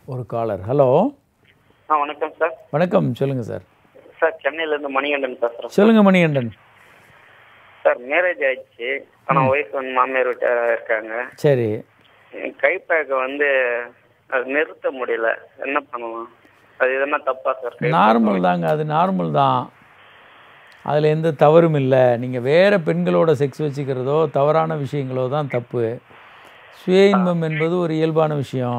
ஒரு collar hello ஆ வணக்கம் sir வணக்கம் சொல்லுங்கள் சார் சார் சென்னையிலேருந்து மணிகண்டன் பேசுகிறேன் சொல்லுங்கள் மணிகண்டன் சார் மேரேஜ் ஆயிடுச்சு ஆனால் ஒய்ஃப் வந்து மாமியார் வீட்டாக இருக்காங்க சரி என் கை பேக்கை வந்து அது நிறுத்த முடியல என்ன பண்ணலாம் அது எதனா தப்பா சார் கை நார்மல் தாங்க அது நார்மல் தான் அதில் எந்த தவறும் இல்லை நீங்கள் வேறு பெண்களோட செக்ஸ் வச்சுக்கிறதோ தவறான விஷயங்களோ தான் தப்பு சுய இன்பம் என்பது ஒரு இயல்பான விஷயம்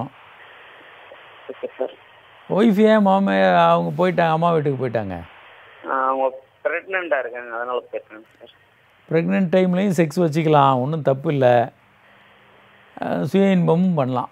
ஓகே சார் ஒய்ஃப் ஏன் மாமே அவங்க போயிட்டாங்க அம்மா வீட்டுக்கு போயிட்டாங்க அவங்க ப்ரெக்னெண்ட்டாக இருக்காங்க அதனால போயிருக்காங்க சார் ப்ரெக்னென்ட் டைம்லேயும் செக்ஸ் வச்சுக்கலாம் ஒன்றும் தப்பு இல்லை அஹ் சுய இன்பமும் பண்ணலாம்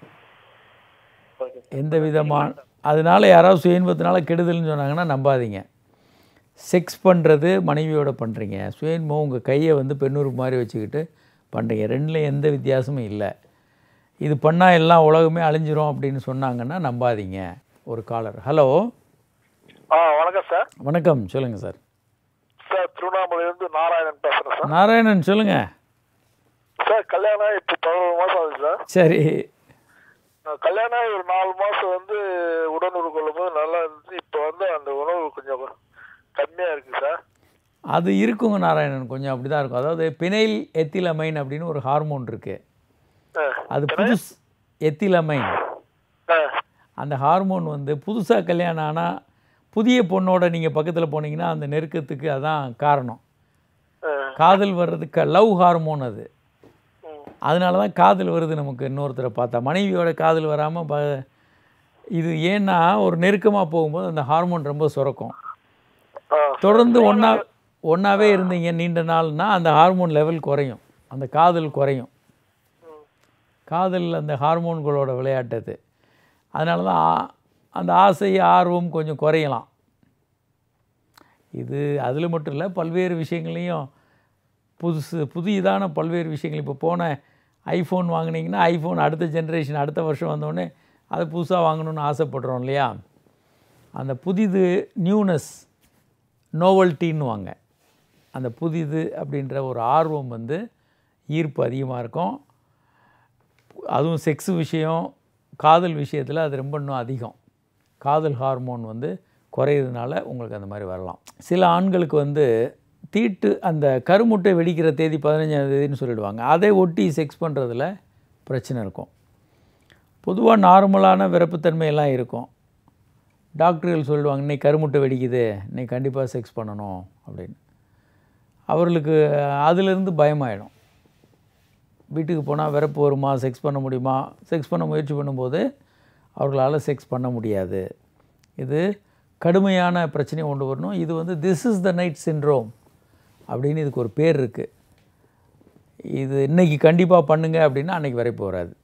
ஓகே எந்த விதமான அதனால யாராவது சுய இன்பத்தினால கெடுதல்னு சொன்னாங்கன்னா நம்பாதீங்க செக்ஸ் பண்ணுறது மனைவியோட பண்ணுறீங்க சுய இன்பம் உங்கள் கையை வந்து பெண்ணூறு மாதிரி வச்சுக்கிட்டு பண்ணுறீங்க ரெண்டில் எந்த வித்தியாசமும் இல்லை இது பண்ணால் எல்லாம் உலகமே அழிஞ்சிரும் அப்படின்னு சொன்னாங்கன்னா நம்பாதீங்க ஒரு காலர் ஹலோ ஆ வணக்கம் சார் வணக்கம் சொல்லுங்கள் சார் சார் திருவண்ணாமலையிலேருந்து நாராயணன் பேசுகிறேன் சார் நாராயணன் சொல்லுங்கள் சார் கல்யாணம் ஆகி இப்போ பதினோரு மாதம் ஆகுது சார் சரி நான் கல்யாணம் ஆகி ஒரு நாலு மாதம் வந்து உடனுறு கொள்ளும்போது நல்லா இருந்துச்சு இப்போ வந்து அந்த உணவு கொஞ்சம் கம்மியாக இருக்குது சார் அது இருக்குங்க நாராயணன் கொஞ்சம் அப்படி தான் இருக்கும் அதாவது பினைல் எத்திலமைன் அப்படின்னு ஒரு ஹார்மோன் இருக்குது ஆ அது புதுஸ் எத்திலமைன் ஆ அந்த ஹார்மோன் வந்து புதுசாக கல்யாணம் ஆனால் புதிய பொண்ணோட நீங்கள் பக்கத்தில் போனீங்கன்னா அந்த நெருக்கத்துக்கு அதான் காரணம் ஆ காதல் வர்றதுக்கு லவ் ஹார்மோன் அது ம் அதனால தான் காதல் வருது நமக்கு இன்னொருத்தரை பார்த்தா மனைவியோட காதல் வராமல் ப இது ஏன்னா ஒரு நெருக்கமாக போகும்போது அந்த ஹார்மோன் ரொம்ப சுரக்கும் ஆ தொடர்ந்து ஒன்றா ஒன்றாவே இருந்தீங்க நீண்ட நாள்னா அந்த ஹார்மோன் லெவல் குறையும் அந்த காதல் குறையும் காதல் அந்த ஹார்மோன்களோட விளையாட்டு அது அதனால தான் ஆ- அந்த ஆசை ஆர்வம் கொஞ்சம் குறையலாம் இது அதில் மட்டும் இல்லை பல்வேறு விஷயங்களையும் புதுசு புதியதான பல்வேறு விஷயங்கள் இப்போ போன ஐஃபோன் வாங்குனீங்கன்னா ஐஃபோன் அடுத்த ஜென்ரேஷன் அடுத்த வருஷம் வந்தோடனே அதை புதுசாக வாங்கணும்னு ஆசைப்படுறோம் இல்லையா அந்த புதிது நியூனஸ் நோவல்ட்டின்னுவாங்க அந்த புதிது அப்படின்ற ஒரு ஆர்வம் வந்து ஈர்ப்பு அதிகமாக இருக்கும் அதுவும் செக்ஸ் விஷயம் காதல் விஷயத்தில் அது ரொம்ப இன்னும் அதிகம் காதல் ஹார்மோன் வந்து குறையிறதுனால உங்களுக்கு அந்த மாதிரி வரலாம் சில ஆண்களுக்கு வந்து தீட்டு அந்த கருமுட்டை வெடிக்கிற தேதி பதினஞ்சாம் தேதின்னு சொல்லிடுவாங்க அதை ஒட்டி செக்ஸ் பண்ணுறதுல பிரச்சனை இருக்கும் பொதுவாக நார்மலான விரப்புத்தன்மையெல்லாம் இருக்கும் டாக்டர்கள் சொல்லுவாங்க இன்னைக்கு கருமுட்டை வெடிக்குது இன்னைக்கு கண்டிப்பாக செக்ஸ் பண்ணணும் அப்படின்னு அவர்களுக்கு அதிலிருந்து பயமாயிடும் வீட்டுக்கு போனால் விரப்பு வருமா செக்ஸ் பண்ண முடியுமா செக்ஸ் பண்ண முயற்சி பண்ணும்போது அவர்களால் செக்ஸ் பண்ண முடியாது இது கடுமையான பிரச்சனையை கொண்டு வரணும் இது வந்து this is the night syndrome அப்படின்னு இதுக்கு ஒரு பேர் இருக்குது இது இன்னைக்கு கண்டிப்பாக பண்ணுங்க அப்படின்னா அன்னைக்கு வரைப்பு வராது